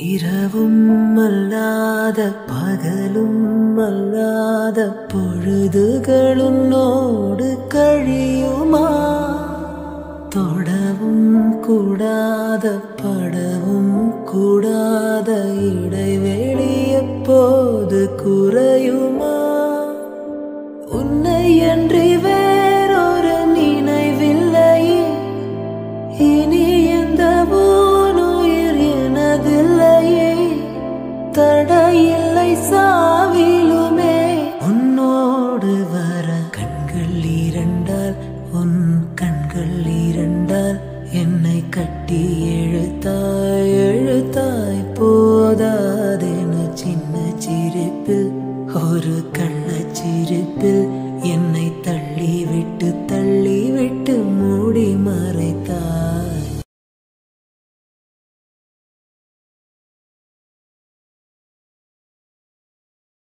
இரவும் அல்லாத பகலும் அல்லாத பொழுதுகளுன்னோடு கழியுமா தொடவும் கூடாத படவும் கூடாத இடைவெளி எப்போது குறையுமா உன்னை அன்றி வேறொரு நினைவில்லையே இனி எந்த உயிர் எனதில்லையே தடையில்லை சாவிலுமே உன்னோடு வர கண்கள் இரண்டால் உன் கண்கள் இரண்டால் என்னை கட்டி எழுத்தாய் எழுத்தாய் போதாதென சின்ன சிரிப்பில் ஒரு கள்ளச்சிரிப்பில் என்னை தள்ளி விட்டு தள்ளி விட்டு மூடி மறை